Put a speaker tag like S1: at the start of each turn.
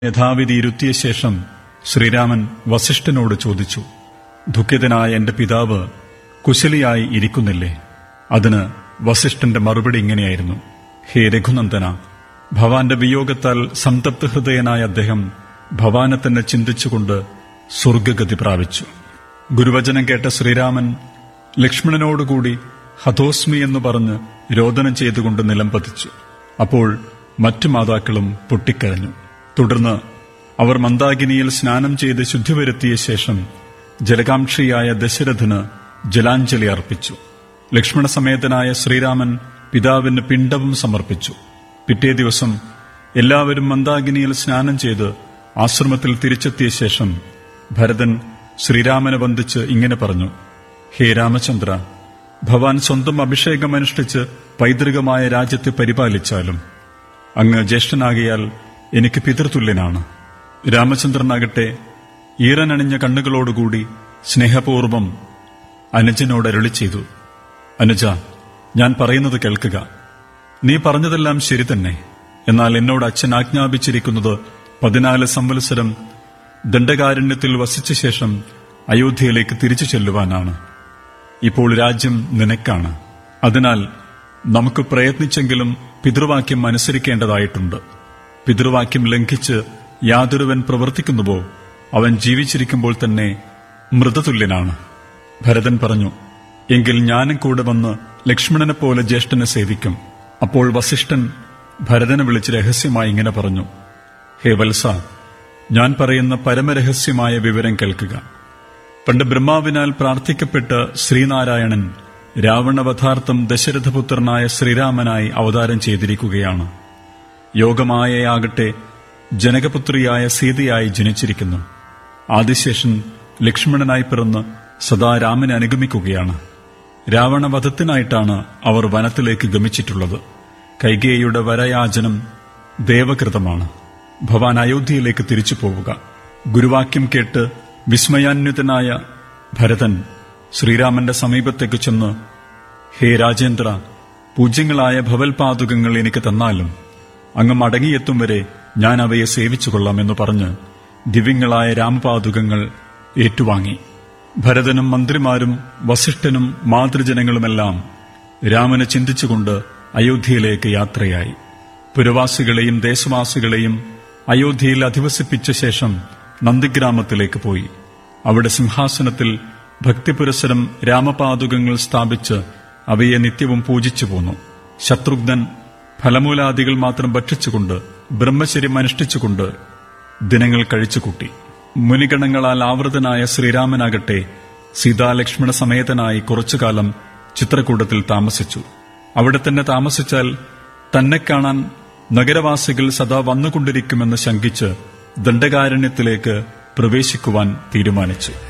S1: യഥാവിധി ഇരുത്തിയ ശേഷം ശ്രീരാമൻ വസിഷ്ഠനോട് ചോദിച്ചു ദുഃഖിതനായ എന്റെ പിതാവ് കുശലിയായി ഇരിക്കുന്നില്ലേ അതിന് വസിഷ്ഠന്റെ മറുപടി ഇങ്ങനെയായിരുന്നു ഹേ രഘുനന്ദന ഭവാന്റെ വിയോഗത്താൽ സംതപ്ത ഹൃദയനായ അദ്ദേഹം ഭവാനെ തന്നെ ചിന്തിച്ചുകൊണ്ട് സ്വർഗഗതി പ്രാപിച്ചു ഗുരുവചനം കേട്ട ശ്രീരാമൻ ലക്ഷ്മണനോടുകൂടി ഹതോസ്മി എന്ന് പറഞ്ഞ് രോദനം ചെയ്തുകൊണ്ട് നിലംപതിച്ചു അപ്പോൾ മറ്റു മാതാക്കളും പൊട്ടിക്കരഞ്ഞു തുടർന്ന് അവർ മന്ദാകിനിയിൽ സ്നാനം ചെയ്ത് ശുദ്ധി വരുത്തിയ ശേഷം ജലകാംക്ഷിയായ ദശരഥന് ജലാഞ്ജലി അർപ്പിച്ചു ലക്ഷ്മണസമേതനായ ശ്രീരാമൻ പിതാവിന് പിണ്ഡവും സമർപ്പിച്ചു പിറ്റേ ദിവസം എല്ലാവരും മന്ദാകിനിയിൽ സ്നാനം ചെയ്ത് ആശ്രമത്തിൽ തിരിച്ചെത്തിയ ശേഷം ഭരതൻ ശ്രീരാമനെ വന്ദിച്ച് ഇങ്ങനെ പറഞ്ഞു ഹേ രാമചന്ദ്ര ഭവാൻ സ്വന്തം അഭിഷേകം അനുഷ്ഠിച്ച് പൈതൃകമായ രാജ്യത്തെ പരിപാലിച്ചാലും അങ്ങ് ജ്യേഷ്ഠനാകിയാൽ എനിക്ക് പിതൃതുല്യനാണ് രാമചന്ദ്രനാകട്ടെ ഈറനണിഞ്ഞ കണ്ണുകളോടുകൂടി സ്നേഹപൂർവം അനുജനോട് അരുളി ചെയ്തു അനുജ ഞാൻ പറയുന്നത് കേൾക്കുക നീ പറഞ്ഞതെല്ലാം ശരി തന്നെ എന്നാൽ എന്നോട് അച്ഛൻ ആജ്ഞാപിച്ചിരിക്കുന്നത് പതിനാല് സംവത്സരം ദണ്ഡകാരണ്യത്തിൽ വസിച്ച ശേഷം അയോധ്യയിലേക്ക് തിരിച്ചു ചെല്ലുവാനാണ് ഇപ്പോൾ രാജ്യം നിനക്കാണ് അതിനാൽ നമുക്ക് പ്രയത്നിച്ചെങ്കിലും പിതൃവാക്യം അനുസരിക്കേണ്ടതായിട്ടുണ്ട് പിതൃവാക്യം ലംഘിച്ച് യാതൊരുവൻ പ്രവർത്തിക്കുന്നുവോ അവൻ ജീവിച്ചിരിക്കുമ്പോൾ തന്നെ മൃതതുല്യനാണ് ഭരതൻ പറഞ്ഞു എങ്കിൽ ഞാനും കൂടെ വന്ന് ലക്ഷ്മണനെ പോലെ ജ്യേഷ്ഠനെ സേവിക്കും അപ്പോൾ വസിഷ്ഠൻ ഭരതനെ വിളിച്ച് രഹസ്യമായി ഇങ്ങനെ പറഞ്ഞു ഹേ വത്സ ഞാൻ പറയുന്ന പരമരഹസ്യമായ വിവരം കേൾക്കുക പണ്ട് ബ്രഹ്മാവിനാൽ പ്രാർത്ഥിക്കപ്പെട്ട് ശ്രീനാരായണൻ രാവണവധാർത്ഥം ദശരഥപുത്രനായ ശ്രീരാമനായി അവതാരം ചെയ്തിരിക്കുകയാണ് യോഗമായയാകട്ടെ ജനകപുത്രിയായ സീതയായി ജനിച്ചിരിക്കുന്നു ആദിശേഷൻ ലക്ഷ്മണനായി പിറന്ന് സദാ രാമനെ അനുഗമിക്കുകയാണ് രാവണവധത്തിനായിട്ടാണ് അവർ വനത്തിലേക്ക് ഗമിച്ചിട്ടുള്ളത് കൈകേയിയുടെ വരയാചനം ദേവകൃതമാണ് ഭവാൻ അയോധ്യയിലേക്ക് തിരിച്ചു പോവുക ഗുരുവാക്യം കേട്ട് വിസ്മയാന്വിതനായ ഭരതൻ ശ്രീരാമന്റെ സമീപത്തേക്ക് ചെന്ന് ഹേ രാജേന്ദ്ര പൂജ്യങ്ങളായ ഭവൽപാതുകങ്ങൾ എനിക്ക് തന്നാലും അങ്ങ് മടങ്ങിയെത്തും വരെ ഞാൻ അവയെ സേവിച്ചുകൊള്ളാമെന്ന് പറഞ്ഞ് ദിവ്യങ്ങളായ രാമപാതുകങ്ങൾ ഏറ്റുവാങ്ങി ഭരതനും മന്ത്രിമാരും വസിഷ്ഠനും മാതൃജനങ്ങളുമെല്ലാം രാമനെ ചിന്തിച്ചുകൊണ്ട് അയോധ്യയിലേക്ക് യാത്രയായി പുരവാസികളെയും ദേശവാസികളെയും അയോധ്യയിൽ അധിവസിപ്പിച്ച ശേഷം നന്ദിഗ്രാമത്തിലേക്ക് പോയി അവിടെ സിംഹാസനത്തിൽ ഭക്തിപുരസരം രാമപാതുകങ്ങൾ സ്ഥാപിച്ച് അവയെ നിത്യവും പൂജിച്ചു പോന്നു ശത്രുഘ്നൻ ഫലമൂലാദികൾ മാത്രം ഭക്ഷിച്ചുകൊണ്ട് ബ്രഹ്മചര്യം അനുഷ്ഠിച്ചുകൊണ്ട് ദിനങ്ങൾ കഴിച്ചുകൂട്ടി മുനിഗണങ്ങളാൽ ആവൃതനായ ശ്രീരാമനാകട്ടെ സീതാലക്ഷ്മണ സമേതനായി കുറച്ചുകാലം ചിത്രകൂടത്തിൽ താമസിച്ചു അവിടെ തന്നെ താമസിച്ചാൽ തന്നെ കാണാൻ നഗരവാസികൾ സദാ വന്നുകൊണ്ടിരിക്കുമെന്ന് ശങ്കിച്ച് ദണ്ഡകാരണ്യത്തിലേക്ക് പ്രവേശിക്കുവാൻ തീരുമാനിച്ചു